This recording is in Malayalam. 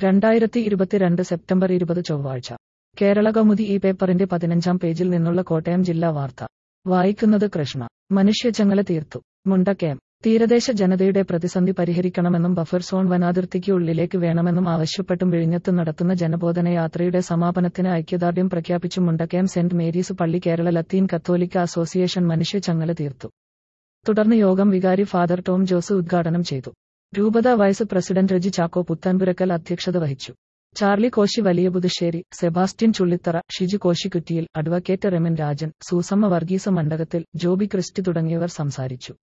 രണ്ടായിരത്തി ഇരുപത്തിരണ്ട് സെപ്റ്റംബർ ഇരുപത് ചൊവ്വാഴ്ച കേരള കൗമുദി ഈ പേപ്പറിന്റെ പതിനഞ്ചാം പേജിൽ നിന്നുള്ള കോട്ടയം ജില്ലാ വാർത്ത വായിക്കുന്നത് കൃഷ്ണ മനുഷ്യചങ്ങല തീർത്തു മുണ്ടക്കയം തീരദേശ ജനതയുടെ പ്രതിസന്ധി പരിഹരിക്കണമെന്നും ബഫർ സോൺ വനാതിർത്തിക്ക് ഉള്ളിലേക്ക് വേണമെന്നും ആവശ്യപ്പെട്ടും വിഴിഞ്ഞത്ത് നടത്തുന്ന ജനബോധന യാത്രയുടെ സമാപനത്തിന് ഐക്യദാർഢ്യം പ്രഖ്യാപിച്ചു മുണ്ടക്കയം സെന്റ് മേരീസ് പള്ളി കേരള ലത്തീൻ കത്തോലിക്ക അസോസിയേഷൻ മനുഷ്യചങ്ങല തീർത്തു തുടർന്ന് യോഗം വികാരി ഫാദർ ടോം ജോസ് ഉദ്ഘാടനം ചെയ്തു രൂപത വൈസ് പ്രസിഡന്റ് രജി ചാക്കോ പുത്താൻപുരക്കൽ അധ്യക്ഷത വഹിച്ചു Charlie Koshy Valiya Puthussery Sebastian Chullithara Shiju Koshikuttiyil advocate Reman Rajan Susamma Varghese Mandakathil Joby Christy തുടങ്ങിയവർ സംസാരിച്ചു